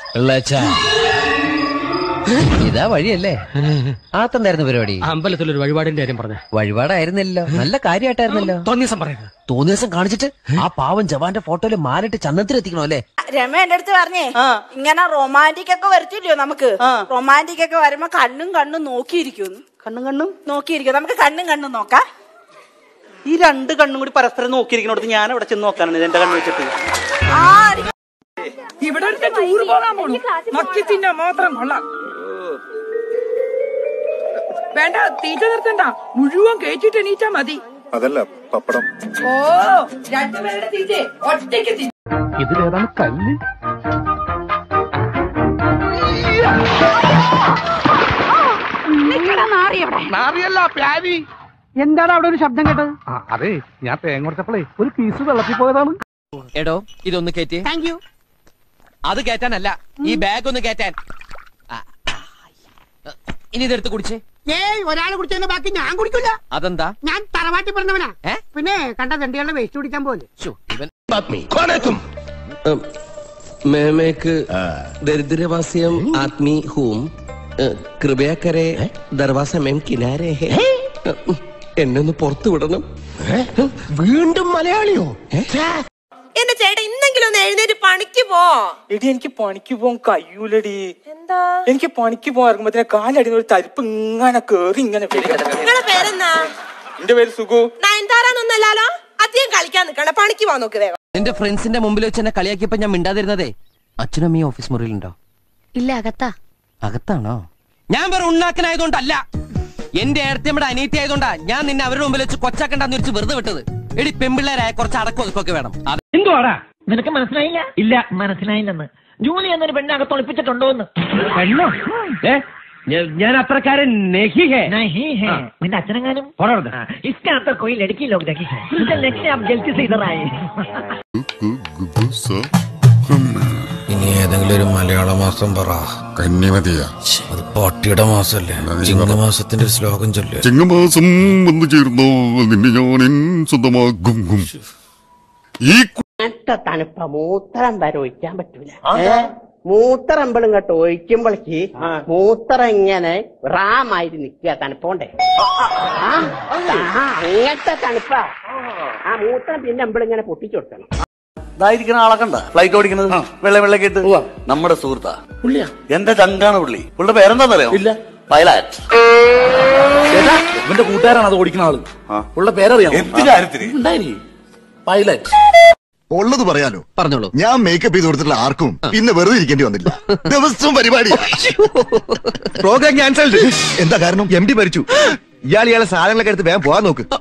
പിള്ളേച്ചാ ഇതാ വഴിയല്ലേ ആത്തെന്തായിരുന്നു പരിപാടി അമ്പലത്തിൽ ഒരു വഴിപാടിന്റെ കാര്യം പറഞ്ഞ വഴിപാടായിരുന്നല്ലോ നല്ല കാര്യമായിട്ടായിരുന്നല്ലോ തോന്നിയസം പറയരുത് തോന്നിയ ദിവസം കാണിച്ചിട്ട് ആ പാവം ജവാന്റെ ഫോട്ടോയില് മാലിട്ട് ചന്നത്തിലെത്തിക്കണോ അല്ലേ രമ എന്റെ അടുത്ത് പറഞ്ഞേ ഇങ്ങനെ റൊമാൻറ്റിക് ഒക്കെ വരത്തില്ലയോ നമുക്ക് റൊമാൻറ്റിക് ഒക്കെ വരുമ്പോ കണ്ണും കണ്ണും നോക്കിയിരിക്കുന്നു കണ്ണും കണ്ണും നോക്കിയിരിക്കും നമുക്ക് കണ്ണും കണ്ണും നോക്കാം ഈ രണ്ട് കണ്ണും കൂടി പരസ്പരം നോക്കിയിരിക്കണോടത്ത് ഞാൻ അവിടെ ചെന്ന് നോക്കാനാണ് എന്റെ കണ്ണ് വെച്ചിട്ട് ആ എനിക്ക് ഇവിടെ ഒരുത്തൻ ടൂർ പോകാൻ പോണു മക്കി തിന്നാൻ മാത്രം കൊള്ളാം വേണ്ട തീറ്റ നിർത്തണ്ട മുഴുവൻ കേറ്റിട്ട് എണീറ്റാ മതി അതല്ല പപ്പടം ഓ രണ്ടുപേരുടെ തീറ്റ ഒറ്റയ്ക്ക് തിന്നു ഇതിലേതാണ് കല്ല് എന്താണ് അവിടെ ഒരു ശബ്ദം കേട്ടത് അതെ ഞാൻ തേങ്ങ കൊടുത്തപ്പോഴേ ഒരു പീസ് വെള്ളത്തിൽ പോയതാണ് എടോ ഇതൊന്ന് കയറ്റി താങ്ക് യു അത് കയറ്റാനല്ല ഈ ബാഗ് ഒന്ന് കയറ്റാൻ ആ, ആ, ഇനി ഇതെടുത്ത് കുടിച്ചേ ഏയ് ഒരാൾ കുടിച്ചതിന്റെ ബാക്കി ഞാൻ കുടിക്കില്ല അതെന്താ ഞാൻ തറവാട്ടി പറഞ്ഞവനാ ഏ? പിന്നെ കണ്ട തെണ്ടികളുടെ വേസ്റ്റ് കുടിക്കാൻ പോലെ ശ്ശോ, ഇവൻ മേമേക്ക് ദരിദ്രവാസ്യം ആത്മീ ഹൂം കൃപയാ കരെ ദർവാസ മേം കിനാരെ ഹേ എന്നെ ഒന്ന് പുറത്തു വിടണം വീണ്ടും മലയാളിയോ എന്റെ ചേട്ടൻ ഇന്നെങ്കിലും ഒന്ന് എഴുന്നേറ്റ് പണിക്ക് പോ എടി എനിക്ക് പണിക്ക് പോകാൻ കഴിയൂലടി എന്താ എനിക്ക് പണിക്ക് പോകാൻ ഇറങ്ങുമ്പോ കാലടി ഒരു തരിപ്പ് ഇങ്ങനെ കേറി ഇങ്ങനെ വരിക. നിങ്ങളെ പേരെന്നാ എന്റെ പേര് സുഖു നയൻതാരാന്നൊന്നല്ലോ അധികം കളിക്കാൻ നിക്കണ പണിക്ക് പോവാൻ നോക്ക് വേഗം നിന്റെ ഫ്രണ്ട്സിന്റെ മുമ്പിൽ വെച്ച് എന്നെ കളിയാക്കിയപ്പോ ഞാൻ മിണ്ടാതിരുന്നതേ അച്ഛനും അമ്മയും ഓഫീസ് മുറിയിലുണ്ടോ ഇല്ല അകത്താ അകത്താണോ ഞാൻ വേറെ ഉണ്ണാക്കനായതുകൊണ്ടല്ല എന്റെ ഏടത്തിയമ്മയുടെ അനീതി ആയതുകൊണ്ടാ ഞാൻ നിന്നെ അവരുടെ മുമ്പിൽ വെച്ച് കൊച്ചാക്കണ്ടെന്ന് വെച്ച് വെറുതെ വിട്ടത് എടി പെമ്പിള്ളേരായ കുറച്ച് അടക്കം ഒതുക്കൊക്കെ വേണം അത് എന്തുവാടാ നിനക്ക് മനസ്സിലായില്ല ഇല്ല മനസ്സിലായില്ലെന്ന് ജൂലി എന്നൊരു പെണ്ണെ അകത്ത് ഒളിപ്പിച്ചിട്ടുണ്ടോ എന്ന് പെണ്ണോ ഏ ഞാൻ- ഞാൻ അത്രക്കാരൻ നെഹിഹേ नहीं है നിന്റെ അച്ഛനെങ്ങാനും इसका तो कोई लड़की लोग देखी है मुझे लगता है आप जल्दी से इधर आए ഇനി ഏതെങ്കിലും ഒരു മലയാള മാസം പറ കന്യമതിയാ അത് പട്ടിയുടെ മാസല്ലേ ചിങ്ങമാസത്തിന്റെ ഒരു ശ്ലോകം ചൊല്ലേ ചിങ്ങമാസം വന്നു ചേർന്നോ നിന്നെ ഞാൻ എൻ സ്വന്തമാകും ഗും. ഈ കു- തണുപ്പ മൂത്രം വരെ ഒഴിക്കാൻ പറ്റൂല മൂത്രം ഇങ്ങോട്ട് ഒഴിക്കുമ്പോഴേക്ക് മൂത്രം ഇങ്ങനെ റാമായിട്ട് നിക്കുക തണുപ്പോണ്ടേ ആ, ആ, അങ്ങനത്തെ തണുപ്പ ആ മൂത്രം പിന്നെ ഇങ്ങനെ പൊട്ടിച്ചു കൊടുക്കണം ഇതായിരിക്കുന്ന ആളെ കണ്ട ഫ്ലൈറ്റ് ഓടിക്കുന്നത് വെള്ള വെള്ളക്കെ ഇട്ട് നമ്മുടെ സുഹൃത്താ പുള്ളിയാ എന്റെ ചങ്കാണ് പുള്ളി പുള്ളിയുടെ പേരെന്താന്നറിയോ ഇല്ല പൈലറ്റ് ഇവന്റെ കൂട്ടുകാരാണ് അത് ഓടിക്കുന്ന ആള് ഉള്ള പേരറിയാം എന്ത് കാര്യത്തിന് പൈലറ്റ് ഉള്ളത് പറയാലോ പറഞ്ഞോളൂ ഞാൻ മേക്കപ്പ് ചെയ്ത് കൊടുത്തിട്ടുള്ള ആർക്കും പിന്നെ വെറുതെ ഇരിക്കേണ്ടി വന്നില്ല ദിവസവും പരിപാടി പ്രോഗ്രാം ക്യാൻസൽഡ് എന്താ കാരണം എം ഡി മരിച്ചു ഇയാൾ ഇയാളെ സാധനങ്ങളൊക്കെ എടുത്ത് വേഗം പോകാൻ നോക്ക്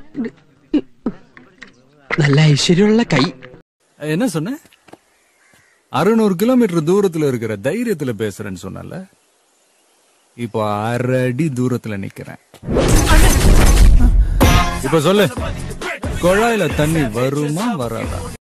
നല്ല ഐശ്വര്യമുള്ള കൈ என்ன சொன்ன அறுநூறு கிலோமீட்டர் தூரத்துல இருக்கிற தைரியத்துல பேசுறேன்னு சொன்னல இப்போ அரை அடி தூரத்துல நிக்கிறேன் இப்ப சொல்லு குழாயில தண்ணி வருமா வராதா